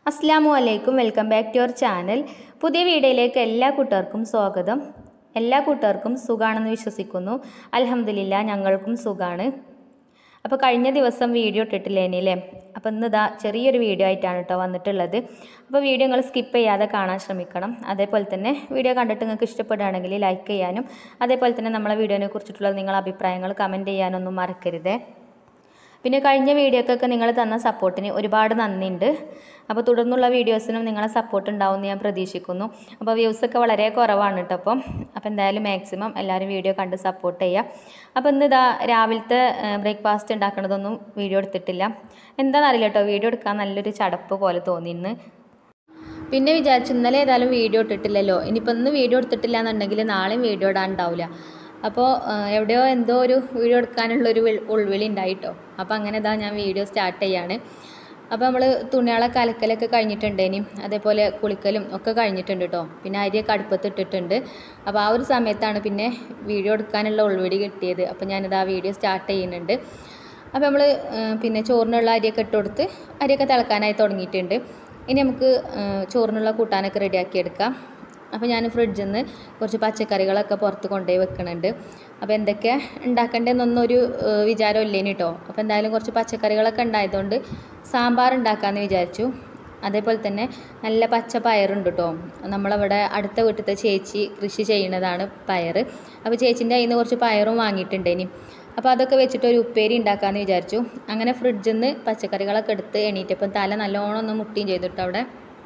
അസ്സാം വലൈക്കും welcome back to your channel പുതിയ വീഡിയോയിലേക്ക് എല്ലാ കൂട്ടുകാർക്കും സ്വാഗതം എല്ലാ കൂട്ടുകാർക്കും സുഖാണെന്ന് വിശ്വസിക്കുന്നു അലഹമില്ല ഞങ്ങൾക്കും സുഖാണ് അപ്പോൾ കഴിഞ്ഞ ദിവസം വീഡിയോ ഇട്ടിട്ടില്ലേനി അല്ലേ അപ്പോൾ ഇന്ന് ഇതാ ചെറിയൊരു വീഡിയോ ആയിട്ടാണ് കേട്ടോ വന്നിട്ടുള്ളത് അപ്പോൾ വീഡിയോ നിങ്ങൾ സ്കിപ്പ് ചെയ്യാതെ കാണാൻ ശ്രമിക്കണം അതേപോലെ തന്നെ വീഡിയോ കണ്ടിട്ട് നിങ്ങൾക്ക് ഇഷ്ടപ്പെടുകയാണെങ്കിൽ ലൈക്ക് ചെയ്യാനും അതേപോലെ തന്നെ നമ്മളെ വീഡിയോനെ കുറിച്ചിട്ടുള്ള നിങ്ങളുടെ അഭിപ്രായങ്ങൾ കമൻറ്റ് ചെയ്യാനൊന്നും മറക്കരുതേ പിന്നെ കഴിഞ്ഞ വീഡിയോക്കൊക്കെ നിങ്ങൾ തന്ന സപ്പോർട്ടിന് ഒരുപാട് നന്ദിയുണ്ട് അപ്പോൾ തുടർന്നുള്ള വീഡിയോസിനും നിങ്ങളെ സപ്പോർട്ട് ഉണ്ടാവുമെന്ന് ഞാൻ പ്രതീക്ഷിക്കുന്നു അപ്പോൾ വ്യൂസൊക്കെ വളരെ കുറവാണ് കേട്ടോ അപ്പം അപ്പോൾ എന്തായാലും മാക്സിമം എല്ലാവരും വീഡിയോ കണ്ട് സപ്പോർട്ട് ചെയ്യുക അപ്പോൾ ഇന്ന് ഇതാ രാവിലത്തെ ബ്രേക്ക്ഫാസ്റ്റ് ഉണ്ടാക്കണതൊന്നും വീഡിയോ എടുത്തിട്ടില്ല എന്താണെന്നറിയില്ല കേട്ടോ വീഡിയോ എടുക്കാൻ നല്ലൊരു ചടപ്പ് പോലെ തോന്നി ഇന്ന് പിന്നെ വിചാരിച്ചു ഇന്നലെ ഏതായാലും വീഡിയോ ഇട്ടിട്ടില്ലല്ലോ ഇനിയിപ്പോൾ ഇന്ന് വീഡിയോ എടുത്തിട്ടില്ല എന്നുണ്ടെങ്കിൽ നാളെയും വീഡിയോ ഇടാൻ ഉണ്ടാവില്ല അപ്പോൾ എവിടെയോ എന്തോ ഒരു വീഡിയോ എടുക്കാനുള്ളൊരു വിൾ- ഉൾവിളി ഉണ്ടായിട്ടോ അപ്പോൾ അങ്ങനെ ഇതാ ഞാൻ വീഡിയോ സ്റ്റാർട്ട് ചെയ്യാണ് അപ്പോൾ നമ്മൾ തുണികളൊക്കെ അലക്കലൊക്കെ കഴിഞ്ഞിട്ടുണ്ട് ഇനി അതേപോലെ കുളിക്കലും ഒക്കെ കഴിഞ്ഞിട്ടുണ്ട് കേട്ടോ പിന്നെ അരിയൊക്കെ അടുപ്പത്ത് ഇട്ടിട്ടുണ്ട് അപ്പോൾ ആ ഒരു സമയത്താണ് പിന്നെ വീഡിയോ എടുക്കാനുള്ള ഉൾവിളി കിട്ടിയത് അപ്പോൾ ഞാനിത് ആ വീഡിയോ സ്റ്റാർട്ട് ചെയ്യുന്നുണ്ട് അപ്പോൾ നമ്മൾ പിന്നെ ചോറിനുള്ള അരിയൊക്കെ ഇട്ട് കൊടുത്ത് അരിയൊക്കെ തിളക്കാനായി തുടങ്ങിയിട്ടുണ്ട് ഇനി നമുക്ക് ആ, ചോറിനുള്ള കൂട്ടാനൊക്കെ റെഡിയാക്കി എടുക്കാം അപ്പോൾ ഞാൻ ഫ്രിഡ്ജിൽ നിന്ന് കുറച്ച് പച്ചക്കറികളൊക്കെ പുറത്ത് കൊണ്ടുപോയി വെക്കുന്നുണ്ട് അപ്പോൾ എന്തൊക്കെ ഉണ്ടാക്കേണ്ടതെന്നൊന്നും ഒരു ഏഹ്, വിചാരം ഇല്ലേനി കേട്ടോ അപ്പോൾ എന്തായാലും കുറച്ച് പച്ചക്കറികളൊക്കെ ഉണ്ടായതുകൊണ്ട് സാമ്പാർ ഉണ്ടാക്കാമെന്ന് വിചാരിച്ചു അതേപോലെ തന്നെ നല്ല പച്ച പയറുണ്ട് കേട്ടോ നമ്മളവിടെ അടുത്ത വീട്ടിലത്തെ ചേച്ചി കൃഷി ചെയ്യുന്നതാണ് പയർ അപ്പോൾ ചേച്ചീൻ്റെ കയ്യിൽ നിന്ന് കുറച്ച് പയറും വാങ്ങിയിട്ടുണ്ട് ഇനി അപ്പോൾ അതൊക്കെ വെച്ചിട്ട് ഒരു ഉപ്പേരി ഉണ്ടാക്കാമെന്ന് വിചാരിച്ചു അങ്ങനെ ഫ്രിഡ്ജിൽ നിന്ന് പച്ചക്കറികളൊക്കെ എടുത്ത് എണീറ്റപ്പം തല നല്ലോണം ഒന്ന് മുട്ടിയും ചെയ്തിട്ട് അവിടെ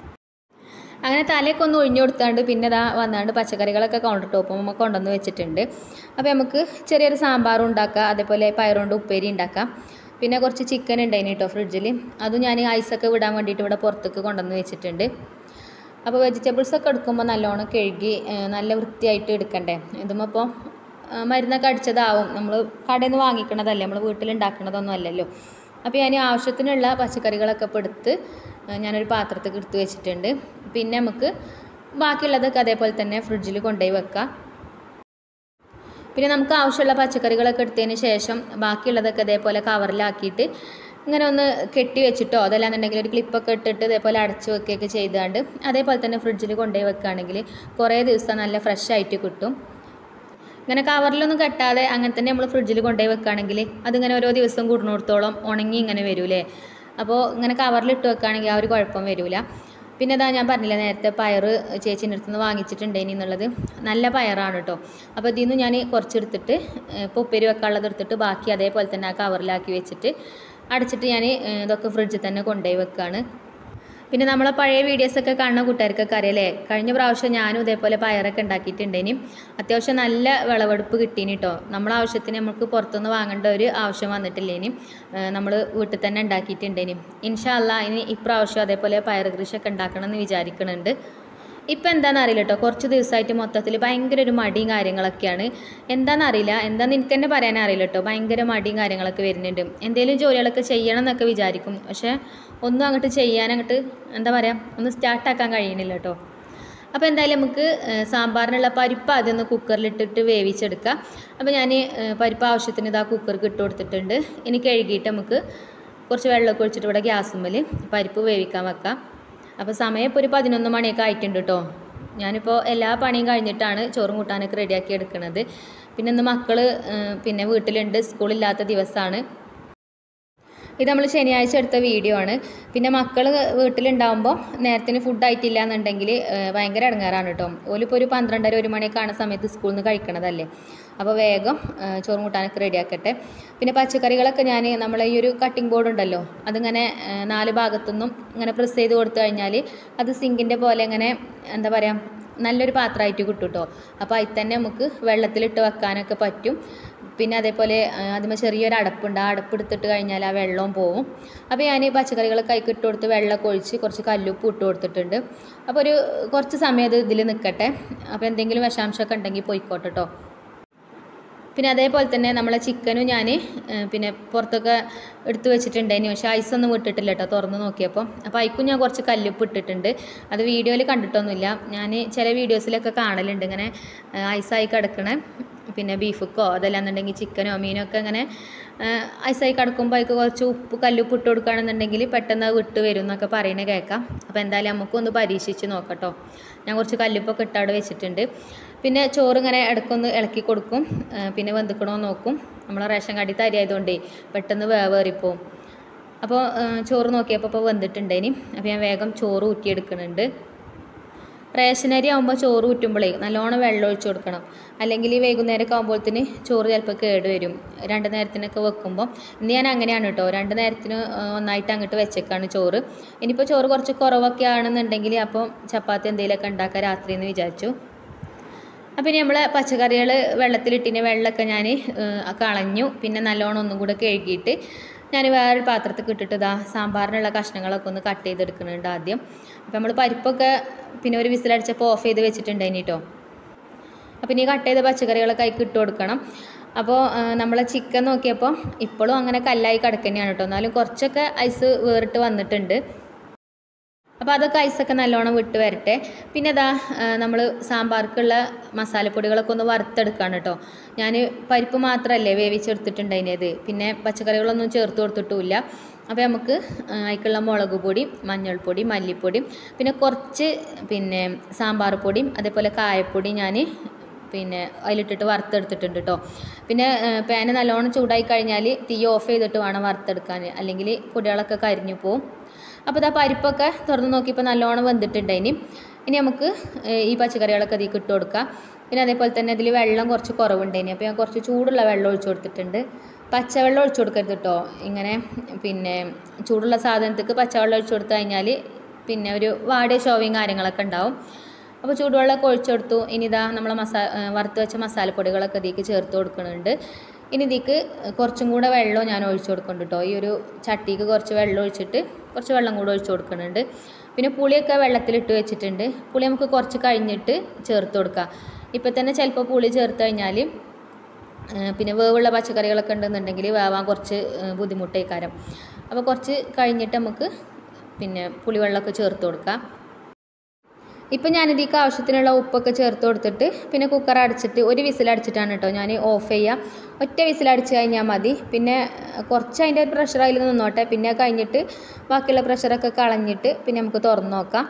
അങ്ങനെ തലയൊക്കെ ഒന്ന് ഒഴിഞ്ഞു കൊടുത്താണ്ട് പിന്നെ ഇതാ വന്നാണ്ട് പച്ചക്കറികളൊക്കെ കൗണ്ടർ ടോപ്പും കൊണ്ടുവന്ന് വെച്ചിട്ടുണ്ട് അപ്പോൾ നമുക്ക് ചെറിയൊരു സാമ്പാറും ഉണ്ടാക്കാം അതേപോലെ പയറുകൊണ്ട് ഉപ്പേരി ഉണ്ടാക്കാം പിന്നെ കുറച്ച് ചിക്കൻ ഉണ്ടായിന് കേട്ടോ ഫ്രിഡ്ജിൽ അതും ഞാൻ ഐസൊക്കെ വിടാൻ വേണ്ടിയിട്ട് ഇവിടെ പുറത്തേക്ക് കൊണ്ടുവന്ന് വെച്ചിട്ടുണ്ട് അപ്പോൾ വെജിറ്റബിൾസ് ഒക്കെ എടുക്കുമ്പോൾ നല്ലോണം കഴുകി ഏഹ്, നല്ല വൃത്തിയായിട്ട് എടുക്കണ്ടേ ഇതുമ്പോൾ മരുന്നൊക്കെ അടിച്ചതാവും നമ്മൾ കടയിൽ നിന്ന് വാങ്ങിക്കണതല്ലേ നമ്മൾ വീട്ടിലുണ്ടാക്കണതൊന്നും അല്ലല്ലോ അപ്പോൾ ഞാൻ ആവശ്യത്തിനുള്ള പച്ചക്കറികളൊക്കെ ഇപ്പോൾ എടുത്ത് ഏഹ്, ഞാനൊരു പാത്രത്തിൽ എടുത്ത് വെച്ചിട്ടുണ്ട് പിന്നെ നമുക്ക് ബാക്കിയുള്ളതൊക്കെ അതേപോലെ തന്നെ ഫ്രിഡ്ജിൽ കൊണ്ടുപോയി വെക്കാം പിന്നെ നമുക്ക് ആവശ്യമുള്ള പച്ചക്കറികളൊക്കെ എടുത്തതിന് ശേഷം ബാക്കിയുള്ളതൊക്കെ ഇതേപോലെ കവറിലാക്കിയിട്ട് ഇങ്ങനെ ഒന്ന് കെട്ടി വെച്ചിട്ടോ അതല്ലാന്നുണ്ടെങ്കിൽ ഒരു ക്ലിപ്പൊക്കെ ഇട്ടിട്ട് ഇതേപോലെ അടച്ചു വെക്കുകയൊക്കെ ചെയ്താണ്ട് അതേപോലെ തന്നെ ഫ്രിഡ്ജിൽ കൊണ്ടുപോയി വെക്കുകയാണെങ്കിൽ കുറേ ദിവസം നല്ല ഫ്രഷ് ആയിട്ട് കിട്ടും ഇങ്ങനെ കവറിലൊന്നും കെട്ടാതെ അങ്ങനെ തന്നെ നമ്മൾ ഫ്രിഡ്ജിൽ കൊണ്ടുപോയി വെക്കുകയാണെങ്കിൽ അതിങ്ങനെ ഓരോ ദിവസം കൂടുന്നിടത്തോളം ഉണങ്ങി ഇങ്ങനെ വരൂലേ അപ്പോൾ ഇങ്ങനെ കവറിലിട്ട് വെക്കുകയാണെങ്കിൽ ആ ഒരു കുഴപ്പം വരില്ല പിന്നെ ഇതാ ഞാൻ പറഞ്ഞില്ല നേരത്തെ പയർ ചേച്ചീൻ്റെ അടുത്ത് നിന്ന് വാങ്ങിച്ചിട്ടുണ്ടേനി എന്നുള്ളത് നല്ല പയറാണ് കേട്ടോ അപ്പോൾ ഇതിൽ നിന്ന് ഞാൻ കുറച്ചെടുത്തിട്ട് ഇപ്പോൾ ഉപ്പേരി വെക്കാനുള്ളത് എടുത്തിട്ട് ബാക്കി അതേപോലെ തന്നെ ആ കവറിലാക്കി വെച്ചിട്ട് അടച്ചിട്ട് ഞാൻ ഇതൊക്കെ ഫ്രിഡ്ജിൽ തന്നെ കൊണ്ടുപോയി വെക്കുകയാണ് പിന്നെ നമ്മളെ പഴയ വീഡിയോസൊക്കെ കാണുന്ന കൂട്ടുകാർക്കൊക്കെ അറിയാലേ കഴിഞ്ഞ പ്രാവശ്യം ഞാനും ഇതേപോലെ പയറൊക്കെ ഉണ്ടാക്കിയിട്ടുണ്ടേനി അത്യാവശ്യം നല്ല വിളവെടുപ്പ് കിട്ടീനി കേട്ടോ നമ്മളെ ആവശ്യത്തിന് നമുക്ക് പുറത്തുനിന്ന് വാങ്ങേണ്ട ഒരു ആവശ്യം വന്നിട്ടില്ലേനി നമ്മൾ വീട്ടിൽ തന്നെ ഉണ്ടാക്കിയിട്ടുണ്ടേനി ഇൻഷാ അല്ലാ ഇനി ഇപ്രാവശ്യം അതേപോലെ പയർ കൃഷിയൊക്കെ ഉണ്ടാക്കണം എന്ന് വിചാരിക്കുന്നുണ്ട് ഇപ്പം എന്താണെന്ന് അറിയില്ല കേട്ടോ കുറച്ച് ദിവസമായിട്ട് മൊത്തത്തിൽ ഭയങ്കര ഒരു മടിയും കാര്യങ്ങളൊക്കെയാണ് എന്താണെന്ന് അറിയില്ല എന്താണെന്ന് എനിക്ക് തന്നെ പറയാൻ അറിയില്ല കേട്ടോ ഭയങ്കര മടിയും കാര്യങ്ങളൊക്കെ വരുന്നുണ്ട് എന്തെങ്കിലും ജോലികളൊക്കെ ചെയ്യണം എന്നൊക്കെ വിചാരിക്കും പക്ഷേ ഒന്നും അങ്ങോട്ട് ചെയ്യാൻ അങ്ങോട്ട് എന്താ പറയുക ഒന്ന് സ്റ്റാർട്ടാക്കാൻ കഴിയണില്ല കേട്ടോ അപ്പോൾ എന്തായാലും നമുക്ക് ഏഹ്, സാമ്പാറിനുള്ള പരിപ്പ് ആദ്യം ഒന്ന് കുക്കറിലിട്ടിട്ട് വേവിച്ചെടുക്കാം അപ്പോൾ ഞാൻ ഏഹ്, പരിപ്പ് ആവശ്യത്തിന് ഇതാ കുക്കർക്ക് ഇട്ട് കൊടുത്തിട്ടുണ്ട് ഇനി കഴുകിയിട്ട് നമുക്ക് കുറച്ച് വെള്ളമൊക്കെ ഒഴിച്ചിട്ട് ഇവിടെ ഗ്യാസുമ്മൽ പരിപ്പ് വേവിക്കാൻ വെക്കാം അപ്പോൾ സമയം ഇപ്പോൾ ഒരു പതിനൊന്ന് മണിയൊക്കെ ആയിട്ടുണ്ട് കേട്ടോ ഞാനിപ്പോൾ എല്ലാ പണിയും കഴിഞ്ഞിട്ടാണ് ചോറും കൂട്ടാനൊക്കെ റെഡിയാക്കി എടുക്കുന്നത് പിന്നെ ഇന്ന് മക്കൾ പിന്നെ വീട്ടിലുണ്ട് സ്കൂളില്ലാത്ത ദിവസമാണ് ഇത് നമ്മൾ ശനിയാഴ്ച എടുത്ത വീഡിയോ ആണ് പിന്നെ മക്കൾ വീട്ടിലുണ്ടാകുമ്പോൾ നേരത്തിന് ഫുഡ് ആയിട്ടില്ല എന്നുണ്ടെങ്കിൽ ഭയങ്കര ഇടങ്ങാറാണ് കേട്ടോ ഓലിപ്പോൾ ഒരു പന്ത്രണ്ടര ഒരു മണിയൊക്കെ ആണ സമയത്ത് സ്കൂളിൽ നിന്ന് കഴിക്കണതല്ലേ അപ്പോൾ വേഗം ആ, ചോറും കൂട്ടാനൊക്കെ റെഡിയാക്കട്ടെ പിന്നെ പച്ചക്കറികളൊക്കെ ഞാൻ നമ്മളെ ഈ ഒരു കട്ടിംഗ് ബോർഡ് ഉണ്ടല്ലോ അതിങ്ങനെ ആ, നാല് ഭാഗത്തുനിന്നും ഇങ്ങനെ പ്രസ് ചെയ്ത് കൊടുത്തു കഴിഞ്ഞാൽ അത് സിങ്കിൻ്റെ പോലെ ഇങ്ങനെ എന്താ പറയുക നല്ലൊരു പാത്രമായിട്ട് കിട്ടും കേട്ടോ അപ്പോൾ അതിൽ തന്നെ നമുക്ക് വെള്ളത്തിലിട്ട് വെക്കാനൊക്കെ പറ്റും പിന്നെ അതേപോലെ ആ, അതിന്മേൽ ചെറിയൊരു അടപ്പുണ്ട് ആ അടപ്പ് എടുത്തിട്ട് കഴിഞ്ഞാൽ ആ വെള്ളവും പോവും അപ്പോൾ ഞാൻ ഈ പച്ചക്കറികളൊക്കെ അതിൽ ഇട്ട് കൊടുത്ത് വെള്ളമൊക്കെ ഒഴിച്ച് കുറച്ച് കല്ലുപ്പ് ഇട്ട് കൊടുത്തിട്ടുണ്ട് അപ്പോൾ ഒരു കുറച്ച് സമയം അത് ഇതിൽ നിൽക്കട്ടെ അപ്പോൾ എന്തെങ്കിലും വിഷാംശമൊക്കെ ഉണ്ടെങ്കിൽ പോയിക്കോട്ടെ കേട്ടോ പിന്നെ അതേപോലെ തന്നെ നമ്മളെ ചിക്കനും ഞാൻ പിന്നെ പുറത്തൊക്കെ എടുത്ത് വെച്ചിട്ടുണ്ടായിരുന്നു പക്ഷേ ഐസൊന്നും വിട്ടിട്ടില്ല കേട്ടോ തുറന്ന് നോക്കിയപ്പോൾ അപ്പോൾ അതിക്കും ഞാൻ കുറച്ച് കല്ലുപ്പ് ഇട്ടിട്ടുണ്ട് അത് വീഡിയോയിൽ കണ്ടിട്ടൊന്നുമില്ല ഞാൻ ചില വീഡിയോസിലൊക്കെ കാണലുണ്ട് ഇങ്ങനെ ഐസായി കിടക്കണ പിന്നെ ബീഫുക്കോ അതല്ലാന്നുണ്ടെങ്കിൽ ചിക്കനോ മീനോ ഒക്കെ അങ്ങനെ ഐസായി കിടക്കുമ്പോൾ അതിക്ക് കുറച്ച് ഉപ്പ് കല്ലുപ്പ് ഇട്ട് കൊടുക്കുകയാണെന്നുണ്ടെങ്കിൽ പെട്ടെന്ന് അത് വിട്ട് വരും എന്നൊക്കെ പറയണ കേൾക്കാം അപ്പോൾ എന്തായാലും നമുക്കൊന്ന് പരീക്ഷിച്ച് നോക്കട്ടോ ഞാൻ കുറച്ച് കല്ലുപ്പൊക്കെ ഇട്ട് അവിടെ വെച്ചിട്ടുണ്ട് പിന്നെ ചോറ് ഇങ്ങനെ ഇടയ്ക്കൊന്ന് ഇളക്കി കൊടുക്കും ആ, പിന്നെ വെന്തിക്കണോ നോക്കും നമ്മൾ റേഷൻ കടി തരി ആയതുകൊണ്ടേ പെട്ടെന്ന് വേവേറിപ്പോവും അപ്പോൾ ആ, ചോറ് നോക്കിയപ്പോൾ ഇപ്പോൾ വെന്തിട്ടുണ്ടേനി അപ്പോൾ ഞാൻ വേഗം ചോറ് ഊറ്റിയെടുക്കുന്നുണ്ട് റേഷൻ അരി ആകുമ്പോൾ ചോറ് ഊറ്റുമ്പോഴേ നല്ലോണം വെള്ളം ഒഴിച്ച് കൊടുക്കണം അല്ലെങ്കിൽ ഈ വൈകുന്നേരമൊക്കെ ആകുമ്പോഴത്തേന് ചോറ് ചിലപ്പോൾ കേട് വരും രണ്ട് നേരത്തിനൊക്കെ വെക്കുമ്പോൾ ഇന്ന് ഞാൻ അങ്ങനെയാണ് കേട്ടോ രണ്ട് നേരത്തിന് ആ, ഒന്നായിട്ട് അങ്ങോട്ട് വെച്ചേക്കാണ് ചോറ് ഇനിയിപ്പോൾ ചോറ് കുറച്ച് കുറവൊക്കെ ആണെന്നുണ്ടെങ്കിൽ അപ്പോൾ ചപ്പാത്തി എന്തെങ്കിലുമൊക്കെ ഉണ്ടാക്കാം രാത്രി എന്ന് വിചാരിച്ചു അപ്പം ഇനി നമ്മൾ പച്ചക്കറികൾ വെള്ളത്തിലിട്ടിന് വെള്ളമൊക്കെ ഞാൻ കളഞ്ഞു പിന്നെ നല്ലോണം ഒന്നും കൂടെ കഴുകിയിട്ട് ഞാൻ വേറൊരു പാത്രത്തിൽ ഇട്ടിട്ട് ഇതാ സാമ്പാറിനുള്ള കഷ്ണങ്ങളൊക്കെ ഒന്ന് കട്ട് ചെയ്തെടുക്കുന്നുണ്ട് ആദ്യം അപ്പം നമ്മൾ പരിപ്പൊക്കെ പിന്നെ ഒരു വിസിലടിച്ചപ്പോൾ ഓഫ് ചെയ്ത് വെച്ചിട്ടുണ്ടായിനി കേട്ടോ അപ്പം ഇനി കട്ട് ചെയ്ത പച്ചക്കറികളൊക്കെ അതിൽ ഇട്ട് കൊടുക്കണം അപ്പോൾ നമ്മളെ ചിക്കൻ നോക്കിയപ്പോൾ ഇപ്പോഴും അങ്ങനെ കല്ലായി കിടക്കുന്നതാണ് കേട്ടോ എന്നാലും കുറച്ചൊക്കെ ഐസ് വേറിട്ട് വന്നിട്ടുണ്ട് അപ്പോൾ അതൊക്കെ ഐസൊക്കെ നല്ലോണം വിട്ട് വരട്ടെ പിന്നെ ഇതാ നമ്മൾ സാമ്പാർക്കുള്ള മസാലപ്പൊടികളൊക്കെ ഒന്ന് വറുത്തെടുക്കുകയാണ് കേട്ടോ ഞാൻ പരിപ്പ് മാത്രമല്ലേ വേവിച്ചെടുത്തിട്ടുണ്ടായിരുന്നത് പിന്നെ പച്ചക്കറികളൊന്നും ചേർത്ത് കൊടുത്തിട്ടുമില്ല അപ്പോൾ നമുക്ക് അതിക്കുള്ള മുളക് പൊടി മഞ്ഞൾപ്പൊടി മല്ലിപ്പൊടി പിന്നെ കുറച്ച് പിന്നെ സാമ്പാർ പൊടിയും അതേപോലെ കായപ്പൊടി ഞാൻ പിന്നെ അതിലിട്ടിട്ട് വറുത്തെടുത്തിട്ടുണ്ട് കേട്ടോ പിന്നെ പാന് നല്ലോണം ചൂടായി കഴിഞ്ഞാൽ തീ ഓഫ് ചെയ്തിട്ട് വേണം വറുത്തെടുക്കാൻ അല്ലെങ്കിൽ പൊടികളൊക്കെ കരിഞ്ഞു പോവും അപ്പോൾ ഇതാ പരിപ്പൊക്കെ തുറന്ന് നോക്കിയപ്പോൾ നല്ലോണം വെന്തിട്ടുണ്ട് ഇനി ഇനി നമുക്ക് ഏഹ്, ഈ പച്ചക്കറികളൊക്കെ ഇതിൽ ഇട്ട് കൊടുക്കാം പിന്നെ അതേപോലെ തന്നെ ഇതിൽ വെള്ളം കുറച്ച് കുറവുണ്ടായിനി അപ്പോൾ ഞാൻ കുറച്ച് ചൂടുള്ള വെള്ളം ഒഴിച്ചു കൊടുത്തിട്ടുണ്ട് പച്ചവെള്ളം ഒഴിച്ചു കൊടുക്കരുത് കേട്ടോ ഇങ്ങനെ പിന്നെ ചൂടുള്ള സാധനത്തേക്ക് പച്ചവെള്ളം ഒഴിച്ചു കൊടുത്തു കഴിഞ്ഞാൽ പിന്നെ ഒരു വാടിയ ഷോവിങ് കാര്യങ്ങളൊക്കെ ഉണ്ടാവും അപ്പോൾ ചൂടുവെള്ളമൊക്കെ ഒഴിച്ചു കൊടുത്തു ഇനി ഇതാ നമ്മളെ മസാ ഏഹ് വറുത്ത് വെച്ച മസാലപ്പൊടികളൊക്കെ ഇതിലേക്ക് ചേർത്ത് കൊടുക്കുന്നുണ്ട് ഇനി ഇതിലേക്ക് കുറച്ചും കൂടെ വെള്ളം ഞാൻ ഒഴിച്ചു കൊടുക്കുന്നുണ്ട് കേട്ടോ ഈ ഒരു ചട്ടിക്ക് കുറച്ച് വെള്ളം ഒഴിച്ചിട്ട് കുറച്ച് വെള്ളം കൂടെ ഒഴിച്ചു കൊടുക്കുന്നുണ്ട് പിന്നെ പുളിയൊക്കെ വെള്ളത്തിലിട്ട് വെച്ചിട്ടുണ്ട് പുളി നമുക്ക് കുറച്ച് കഴിഞ്ഞിട്ട് ചേർത്ത് കൊടുക്കാം ഇപ്പം തന്നെ ചിലപ്പോൾ പുളി ചേർത്ത് കഴിഞ്ഞാൽ ഏഹ് പിന്നെ വേവുള്ള പച്ചക്കറികളൊക്കെ ഉണ്ടെന്നുണ്ടെങ്കിൽ വേവാൻ കുറച്ച് ഏഹ് ബുദ്ധിമുട്ടേക്കാരം അപ്പോൾ കുറച്ച് കഴിഞ്ഞിട്ട് നമുക്ക് പിന്നെ പുളിവെള്ളമൊക്കെ ചേർത്ത് കൊടുക്കാം ഇപ്പം ഞാനിതിക്ക് ആവശ്യത്തിനുള്ള ഉപ്പൊക്കെ ചേർത്ത് കൊടുത്തിട്ട് പിന്നെ കുക്കർ അടച്ചിട്ട് ഒരു വിസിലടിച്ചിട്ടാണ് കേട്ടോ ഞാൻ ഓഫ് ചെയ്യുക ഒറ്റ വിസിലടിച്ച് കഴിഞ്ഞാൽ മതി പിന്നെ ഏഹ്, കുറച്ച് അതിൻ്റെ ഒരു പ്രഷർ അതിൽ നിന്നോട്ടെ പിന്നെ കഴിഞ്ഞിട്ട് ബാക്കിയുള്ള പ്രഷറൊക്കെ കളഞ്ഞിട്ട് പിന്നെ നമുക്ക് തുറന്ന് നോക്കാം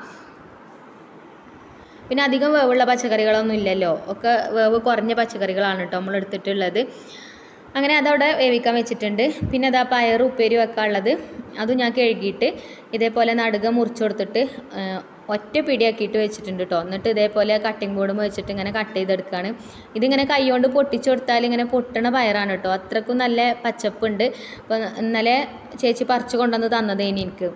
പിന്നെ അധികം വേവുള്ള പച്ചക്കറികളൊന്നും ഇല്ലല്ലോ ഒക്കെ വേവ് കുറഞ്ഞ പച്ചക്കറികളാണ് കേട്ടോ നമ്മൾ എടുത്തിട്ടുള്ളത് അങ്ങനെ അതവിടെ വേവിക്കാൻ വെച്ചിട്ടുണ്ട് പിന്നെ അതാ പയർ ഉപ്പേരി വെക്കാനുള്ളത് അതും ഞാൻ കഴുകിയിട്ട് ഇതേപോലെ നടുക മുറിച്ച് കൊടുത്തിട്ട് ആ, ഒറ്റ പിടിയാക്കിയിട്ട് വെച്ചിട്ടുണ്ട് കേട്ടോ എന്നിട്ട് ഇതേപോലെ കട്ടിംഗ് ബോർഡും വെച്ചിട്ട് ഇങ്ങനെ കട്ട് ചെയ്തെടുക്കുകയാണ് ഇതിങ്ങനെ കൈകൊണ്ട് പൊട്ടിച്ചു കൊടുത്താൽ ഇങ്ങനെ പൊട്ടണ പയറാണ് കേട്ടോ അത്രക്കും നല്ല പച്ചപ്പുണ്ട് അപ്പോൾ ഇന്നലെ ചേച്ചി പറിച്ചു കൊണ്ടുവന്ന് തന്നതേനി എനിക്ക്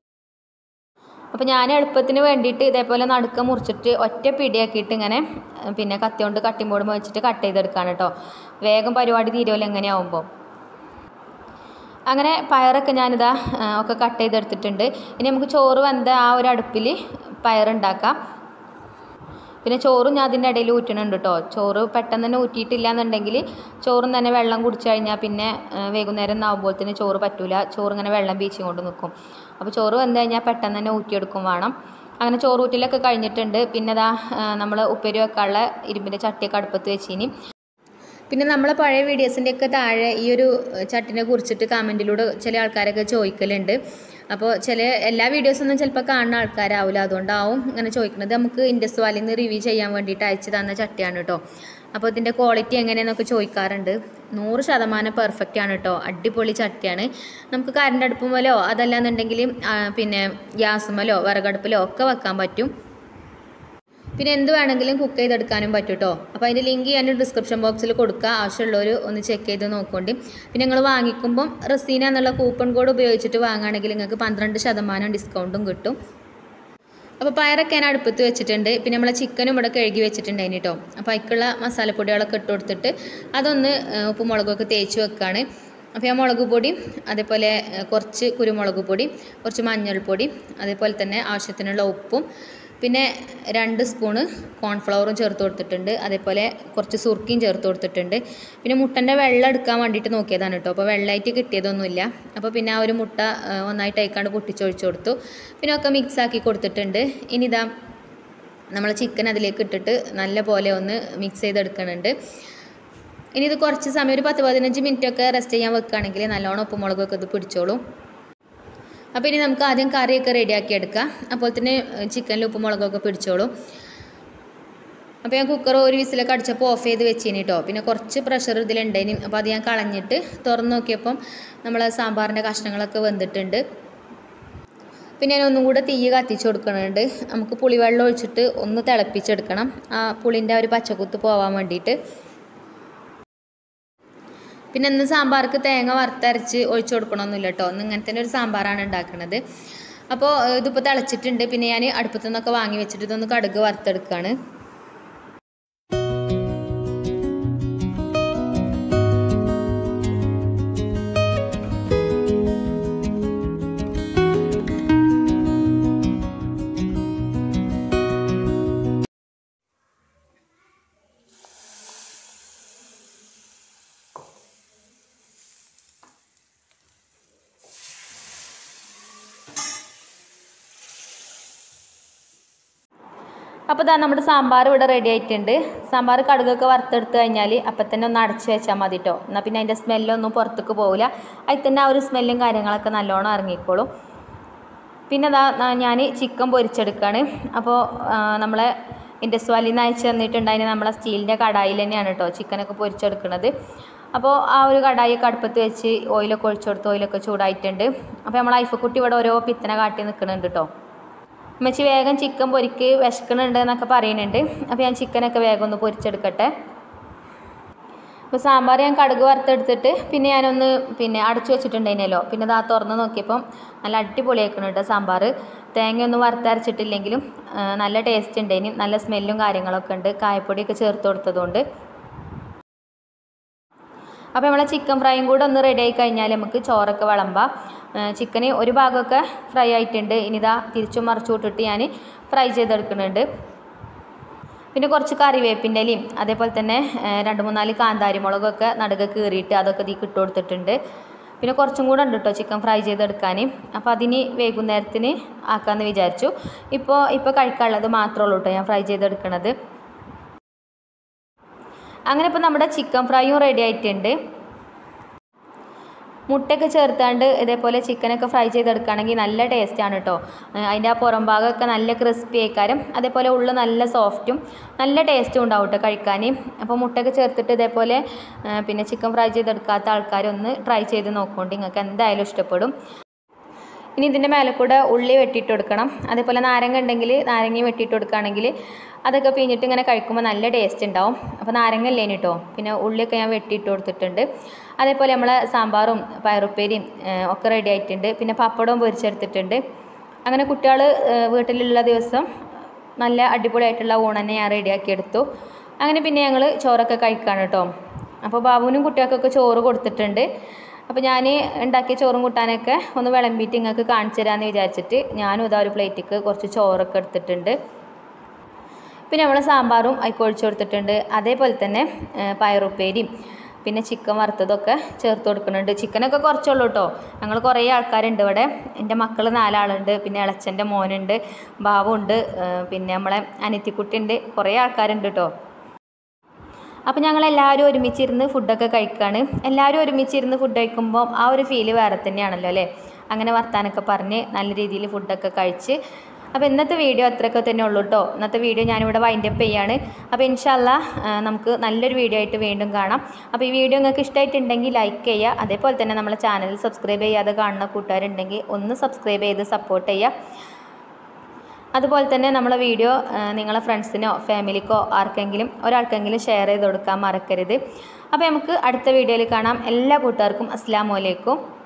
അപ്പോൾ ഞാൻ എളുപ്പത്തിന് വേണ്ടിയിട്ട് ഇതേപോലെ നടുക്ക മുറിച്ചിട്ട് ഒറ്റ പിടിയാക്കിയിട്ട് ഇങ്ങനെ ഏഹ്, പിന്നെ കത്തി കൊണ്ട് കട്ടിംഗ് ബോർഡ് വെച്ചിട്ട് കട്ട് ചെയ്തെടുക്കുകയാണ് കേട്ടോ വേഗം പരിപാടി തീരുമല്ലോ എങ്ങനെയാവുമ്പോൾ അങ്ങനെ പയറൊക്കെ ഞാനിതാ ആ, ഒക്കെ കട്ട് ചെയ്തെടുത്തിട്ടുണ്ട് ഇനി നമുക്ക് ചോറ് വെന്ത ആ ഒരു അടുപ്പിൽ പയറുണ്ടാക്കാം പിന്നെ ചോറും ഞാൻ അതിൻ്റെ ഇടയിൽ ഊറ്റണുണ്ട് കേട്ടോ ചോറ് പെട്ടെന്ന് തന്നെ ഊറ്റിയിട്ടില്ല എന്നുണ്ടെങ്കിൽ ചോറും തന്നെ വെള്ളം കുടിച്ചു കഴിഞ്ഞാൽ പിന്നെ ആ, വൈകുന്നേരം ആകുമ്പോഴത്തേന് ചോറ് പറ്റൂല ചോറ് ഇങ്ങനെ വെള്ളം ബീച്ച് കൊണ്ട് നിൽക്കും അപ്പോൾ ചോറ് വെന്ത് കഴിഞ്ഞാൽ പെട്ടെന്ന് തന്നെ ഊറ്റിയെടുക്കും വേണം അങ്ങനെ ചോറ് ഊറ്റലൊക്കെ കഴിഞ്ഞിട്ടുണ്ട് പിന്നെ ഇതാ നമ്മൾ ഉപ്പേരി വെക്കാനുള്ള ഇരുമ്പിൻ്റെ ചട്ടിയൊക്കെ അടുപ്പത്ത് വെച്ചിനി പിന്നെ നമ്മളെ പഴയ വീഡിയോസിൻ്റെയൊക്കെ താഴെ ഈ ഒരു ചട്ടിനെ കുറിച്ചിട്ട് കമൻറ്റിലൂടെ ചില ആൾക്കാരൊക്കെ ചോദിക്കലുണ്ട് അപ്പോൾ ചില എല്ലാ വീഡിയോസൊന്നും ചിലപ്പോൾ കാണുന്ന ആൾക്കാരാവില്ല അതുകൊണ്ടാവും ഇങ്ങനെ ചോദിക്കുന്നത് നമുക്ക് ഇൻഡസ് വാലിൽ നിന്ന് റിവ്യൂ ചെയ്യാൻ വേണ്ടിയിട്ട് അയച്ചു തന്ന ചട്ടിയാണ് കേട്ടോ അപ്പോൾ ഇതിൻ്റെ ക്വാളിറ്റി എങ്ങനെയെന്നൊക്കെ ചോദിക്കാറുണ്ട് നൂറ് ശതമാനം പെർഫെക്റ്റ് ആണ് കേട്ടോ അടിപൊളി ചട്ടിയാണ് നമുക്ക് കറണ്ട് അടുപ്പും പോലെയോ അതല്ലാന്നുണ്ടെങ്കിൽ ആ, പിന്നെ ഗ്യാസുമലോ വിറകടുപ്പിലോ ഒക്കെ വെക്കാൻ പറ്റും പിന്നെ എന്ത് വേണമെങ്കിലും കുക്ക് ചെയ്തെടുക്കാനും പറ്റും കേട്ടോ അപ്പോൾ അതിൻ്റെ ലിങ്ക് ഞാൻ ഡിസ്ക്രിപ്ഷൻ ബോക്സിൽ കൊടുക്കുക ആവശ്യമുള്ളവർ ഒന്ന് ചെക്ക് ചെയ്ത് നോക്കോണ്ടി പിന്നെ നിങ്ങൾ വാങ്ങിക്കുമ്പം റസീന എന്നുള്ള കൂപ്പൺ കോഡ് ഉപയോഗിച്ചിട്ട് വാങ്ങുകയാണെങ്കിൽ നിങ്ങൾക്ക് പന്ത്രണ്ട് ശതമാനം ഡിസ്കൗണ്ടും കിട്ടും അപ്പോൾ പയറൊക്കെ ഞാൻ അടുപ്പത്ത് വെച്ചിട്ടുണ്ട് പിന്നെ നമ്മളെ ചിക്കനും ഇവിടെ കഴുകി വെച്ചിട്ടുണ്ടായിന് കേട്ടോ അപ്പോൾ അതിക്കുള്ള മസാലപ്പൊടികളൊക്കെ ഇട്ട് കൊടുത്തിട്ട് അതൊന്ന് ഏഹ്, ഉപ്പും മുളകൊക്കെ തേച്ച് വെക്കുകയാണ് അപ്പോൾ ഞാൻ മുളക് പൊടി അതേപോലെ ഏഹ്, കുറച്ച് കുരുമുളക് പൊടി കുറച്ച് മഞ്ഞൾപ്പൊടി അതേപോലെ തന്നെ ആവശ്യത്തിനുള്ള ഉപ്പും പിന്നെ രണ്ട് സ്പൂണ് കോൺഫ്ലവറും ചേർത്ത് കൊടുത്തിട്ടുണ്ട് അതേപോലെ കുറച്ച് സുർക്കിയും ചേർത്ത് കൊടുത്തിട്ടുണ്ട് പിന്നെ മുട്ടൻ്റെ വെള്ളം എടുക്കാൻ വേണ്ടിയിട്ട് നോക്കിയതാണ് കേട്ടോ അപ്പോൾ വെള്ളമായിട്ട് കിട്ടിയതൊന്നുമില്ല അപ്പോൾ പിന്നെ ആ ഒരു മുട്ട ആ, ഒന്നായിട്ട് അയക്കാണ്ട് പൊട്ടിച്ചൊഴിച്ച് കൊടുത്തു പിന്നെ ഒക്കെ മിക്സ് ആക്കി കൊടുത്തിട്ടുണ്ട് ഇനി ഇതാ നമ്മൾ ചിക്കൻ അതിലേക്ക് ഇട്ടിട്ട് നല്ല പോലെ ഒന്ന് മിക്സ് ചെയ്തെടുക്കുന്നുണ്ട് ഇനി ഇത് കുറച്ച് സമയം ഒരു പത്ത് പതിനഞ്ച് മിനിറ്റ് ഒക്കെ റെസ്റ്റ് ചെയ്യാൻ വെക്കുകയാണെങ്കിൽ നല്ലോണം ഉപ്പുമുളകൊക്കെ ഇത് പിടിച്ചോളും അപ്പോൾ ഇനി നമുക്ക് ആദ്യം കറിയൊക്കെ റെഡിയാക്കി എടുക്കാം അപ്പോൾ തന്നെ ചിക്കനിൽ ഉപ്പുമുളകൊക്കെ പിടിച്ചോളും അപ്പോൾ ഞാൻ കുക്കർ ഒരു വിസിലൊക്കെ അടിച്ചപ്പോൾ ഓഫ് ചെയ്ത് വെച്ചിനി കേട്ടോ പിന്നെ കുറച്ച് പ്രഷർ ഇതിലുണ്ടേനി അപ്പോൾ അത് ഞാൻ കളഞ്ഞിട്ട് തുറന്ന് നോക്കിയപ്പം നമ്മൾ സാമ്പാറിൻ്റെ കഷ്ണങ്ങളൊക്കെ വെന്തിട്ടുണ്ട് പിന്നെ ഞാൻ ഒന്നും കൂടെ തീ കത്തിച്ച് കൊടുക്കുന്നുണ്ട് നമുക്ക് പുളിവെള്ളം ഒഴിച്ചിട്ട് ഒന്ന് തിളപ്പിച്ചെടുക്കണം ആ പുളിൻ്റെ ഒരു പച്ചക്കുത്ത് പോവാൻ വേണ്ടിയിട്ട് പിന്നെ ഇന്ന് സാമ്പാർക്ക് തേങ്ങ വറുത്തരച്ച് ഒഴിച്ചു കൊടുക്കണമെന്നില്ല കേട്ടോ ഇന്ന് ഇങ്ങനെ തന്നെ ഒരു സാമ്പാറാണ് ഉണ്ടാക്കുന്നത് അപ്പോൾ ഇതിപ്പോൾ തിളച്ചിട്ടുണ്ട് പിന്നെ ഞാൻ അടുപ്പത്തു നിന്നൊക്കെ വാങ്ങി വെച്ചിട്ട് ഇതൊന്ന് കടുക് വറുത്തെടുക്കുകയാണ് അപ്പോൾ ഇതാ നമ്മുടെ സാമ്പാർ ഇവിടെ റെഡി ആയിട്ടുണ്ട് സാമ്പാർ കടുകൊക്കെ വറുത്തെടുത്ത് കഴിഞ്ഞാൽ അപ്പം തന്നെ ഒന്ന് അടച്ച് വെച്ചാൽ മതി കേട്ടോ എന്നാൽ പിന്നെ അതിൻ്റെ സ്മെല്ലൊന്നും പുറത്തേക്ക് പോകില്ല അതിൽ തന്നെ ആ ഒരു സ്മെല്ലും കാര്യങ്ങളൊക്കെ നല്ലോണം ഇറങ്ങിക്കോളും പിന്നെ അതാ ഞാൻ ചിക്കൻ പൊരിച്ചെടുക്കുകയാണ് അപ്പോൾ നമ്മളെ ഇൻഡസ് വാലിയിൽ നിന്ന് അയച്ചു തന്നിട്ടുണ്ടായിരുന്നു നമ്മളെ സ്റ്റീലിൻ്റെ കടായിൽ തന്നെയാണ് കേട്ടോ ചിക്കനൊക്കെ പൊരിച്ചെടുക്കുന്നത് അപ്പോൾ ആ ഒരു കടായിയൊക്കെ അടുപ്പത്ത് വെച്ച് ഓയിലൊക്കെ ഒഴിച്ചു കൊടുത്ത് ഓയിലൊക്കെ ചൂടായിട്ടുണ്ട് അപ്പോൾ നമ്മൾ ഐഫക്കുട്ടി ഇവിടെ ഓരോ പിത്തന കാട്ടി നിൽക്കുന്നുണ്ട് കേട്ടോ ഉമ്മച്ചി വേഗം ചിക്കൻ പൊരിക്ക് വിശക്കണുണ്ട് എന്നൊക്കെ പറയുന്നുണ്ട് അപ്പോൾ ഞാൻ ചിക്കനൊക്കെ വേഗം ഒന്ന് പൊരിച്ചെടുക്കട്ടെ അപ്പോൾ സാമ്പാർ ഞാൻ കടുക് വറുത്തെടുത്തിട്ട് പിന്നെ ഞാനൊന്ന് പിന്നെ അടച്ചു വെച്ചിട്ടുണ്ടായിരുന്നല്ലോ പിന്നെ അത് ആ തുറന്ന് നോക്കിയപ്പം നല്ല അടിപൊളിയാക്കുന്നുണ്ട് സാമ്പാർ തേങ്ങയൊന്നും വറുത്തരച്ചിട്ടില്ലെങ്കിലും നല്ല ടേസ്റ്റ് ഉണ്ടായിന് നല്ല സ്മെല്ലും കാര്യങ്ങളൊക്കെ ഉണ്ട് കായപ്പൊടിയൊക്കെ ചേർത്ത് കൊടുത്തതുകൊണ്ട് അപ്പോൾ നമ്മളെ ചിക്കൻ ഫ്രൈയും കൂടെ ഒന്ന് റെഡി ആയി കഴിഞ്ഞാൽ നമുക്ക് ചോറൊക്കെ വിളമ്പാം ചിക്കന് ഒരു ഭാഗമൊക്കെ ഫ്രൈ ആയിട്ടുണ്ട് ഇനിതാ തിരിച്ചും മറിച്ചു വിട്ടിട്ട് ഞാൻ ഫ്രൈ ചെയ്തെടുക്കുന്നുണ്ട് പിന്നെ കുറച്ച് കറിവേപ്പിൻ്റെ ഇലയും അതേപോലെ തന്നെ രണ്ട് മൂന്നാല് കാന്താരി മുളകൊക്കെ നടുക കീറിയിട്ട് അതൊക്കെ ഇതിൽ ഇട്ട് കൊടുത്തിട്ടുണ്ട് പിന്നെ കുറച്ചും കൂടെ ഉണ്ട് കേട്ടോ ചിക്കൻ ഫ്രൈ ചെയ്തെടുക്കാൻ അപ്പോൾ അതിന് വൈകുന്നേരത്തിന് ആക്കാമെന്ന് വിചാരിച്ചു ഇപ്പോൾ ഇപ്പോൾ കഴിക്കാനുള്ളത് മാത്രമേ ഉള്ളൂ കേട്ടോ ഞാൻ ഫ്രൈ ചെയ്തെടുക്കണത് അങ്ങനെ ഇപ്പോൾ നമ്മുടെ ചിക്കൻ ഫ്രൈയും റെഡി ആയിട്ടുണ്ട് മുട്ടയൊക്കെ ചേർത്താണ്ട് ഇതേപോലെ ചിക്കനൊക്കെ ഫ്രൈ ചെയ്തെടുക്കുകയാണെങ്കിൽ നല്ല ടേസ്റ്റാണ് കേട്ടോ അതിൻ്റെ ആ പുറം ഭാഗമൊക്കെ നല്ല ക്രിസ്പി ആയിക്കാരം അതേപോലെ ഉള്ളു നല്ല സോഫ്റ്റും നല്ല ടേസ്റ്റും ഉണ്ടാവും കേട്ടോ കഴിക്കാൻ അപ്പോൾ മുട്ടയൊക്കെ ചേർത്തിട്ട് ഇതേപോലെ പിന്നെ ചിക്കൻ ഫ്രൈ ചെയ്തെടുക്കാത്ത ആൾക്കാരൊന്ന് ട്രൈ ചെയ്ത് നോക്കുകൊണ്ട് നിങ്ങൾക്ക് എന്തായാലും ഇഷ്ടപ്പെടും ഇനി ഇതിൻ്റെ മേലെ കൂടെ ഉള്ളി വെട്ടിയിട്ട് കൊടുക്കണം അതേപോലെ നാരങ്ങ ഉണ്ടെങ്കിൽ നാരങ്ങ വെട്ടിയിട്ട് കൊടുക്കുകയാണെങ്കിൽ അതൊക്കെ പിഴിഞ്ഞിട്ട് ഇങ്ങനെ കഴിക്കുമ്പോൾ നല്ല ടേസ്റ്റ് ഉണ്ടാവും അപ്പോൾ നാരങ്ങ ഇല്ലേന് കേട്ടോ പിന്നെ ഉള്ളിയൊക്കെ ഞാൻ വെട്ടിയിട്ട് കൊടുത്തിട്ടുണ്ട് അതേപോലെ നമ്മൾ സാമ്പാറും പയറുപ്പേരിയും ഒക്കെ റെഡി ആയിട്ടുണ്ട് പിന്നെ പപ്പടവും പൊരിച്ചെടുത്തിട്ടുണ്ട് അങ്ങനെ കുട്ടികൾ വീട്ടിലുള്ള ദിവസം നല്ല അടിപൊളിയായിട്ടുള്ള ഊണ് തന്നെ ഞാൻ റെഡിയാക്കി എടുത്തു അങ്ങനെ പിന്നെ ഞങ്ങൾ ചോറൊക്കെ കഴിക്കുകയാണ് കേട്ടോ അപ്പോൾ ബാബുവിനും കുട്ടികൾക്കൊക്കെ ചോറ് കൊടുത്തിട്ടുണ്ട് അപ്പോൾ ഞാൻ ഉണ്ടാക്കിയ ചോറും കൂട്ടാനൊക്കെ ഒന്ന് വിളമ്പിയിട്ട് നിങ്ങൾക്ക് കാണിച്ചു തരാമെന്ന് വിചാരിച്ചിട്ട് ഞാനും ഇതാ ഒരു പ്ലേറ്റിക്ക് കുറച്ച് ചോറൊക്കെ എടുത്തിട്ടുണ്ട് പിന്നെ നമ്മൾ സാമ്പാറും ഒഴിച്ചു കൊടുത്തിട്ടുണ്ട് അതേപോലെ തന്നെ പയറുപ്പേരിയും പിന്നെ ചിക്കൻ വറുത്തതൊക്കെ ചേർത്ത് കൊടുക്കുന്നുണ്ട് ചിക്കനൊക്കെ കുറച്ചുള്ളൂ കേട്ടോ ഞങ്ങൾ കുറേ ആൾക്കാരുണ്ട് ഇവിടെ എൻ്റെ മക്കൾ നാലാളുണ്ട് പിന്നെ ഇളച്ചൻ്റെ മോനുണ്ട് ബാബുണ്ട് പിന്നെ നമ്മളെ അനിത്തിക്കുട്ടി ഉണ്ട് കുറേ ആൾക്കാരുണ്ട് കേട്ടോ അപ്പോൾ ഞങ്ങൾ എല്ലാവരും ഒരുമിച്ചിരുന്ന് ഫുഡൊക്കെ കഴിക്കുകയാണ് എല്ലാവരും ഒരുമിച്ചിരുന്ന് ഫുഡ് കഴിക്കുമ്പോൾ ആ ഒരു ഫീല് വേറെ തന്നെയാണല്ലോ അല്ലേ അങ്ങനെ വർത്താനൊക്കെ പറഞ്ഞ് നല്ല രീതിയിൽ ഫുഡൊക്കെ കഴിച്ച് അപ്പോൾ ഇന്നത്തെ വീഡിയോ അത്രയൊക്കെ തന്നെ ഉള്ളൂ കേട്ടോ ഇന്നത്തെ വീഡിയോ ഞാനിവിടെ വൈൻഡപ്പ് ചെയ്യാണ് അപ്പോൾ ഇൻഷല്ല നമുക്ക് നല്ലൊരു വീഡിയോ ആയിട്ട് വീണ്ടും കാണാം അപ്പോൾ ഈ വീഡിയോ നിങ്ങൾക്ക് ഇഷ്ടമായിട്ടുണ്ടെങ്കിൽ ലൈക്ക് ചെയ്യുക അതേപോലെ തന്നെ നമ്മളെ ചാനൽ സബ്സ്ക്രൈബ് ചെയ്യാതെ കാണുന്ന കൂട്ടുകാരുണ്ടെങ്കിൽ ഒന്ന് സബ്സ്ക്രൈബ് ചെയ്ത് സപ്പോർട്ട് ചെയ്യുക അതുപോലെ തന്നെ നമ്മളെ വീഡിയോ നിങ്ങളെ ഫ്രണ്ട്സിനോ ഫാമിലിക്കോ ആർക്കെങ്കിലും ഒരാൾക്കെങ്കിലും ഷെയർ ചെയ്ത് കൊടുക്കാൻ മറക്കരുത് അപ്പോൾ നമുക്ക് അടുത്ത വീഡിയോയിൽ കാണാം എല്ലാ കൂട്ടുകാർക്കും അസ്സാം വലൈക്കും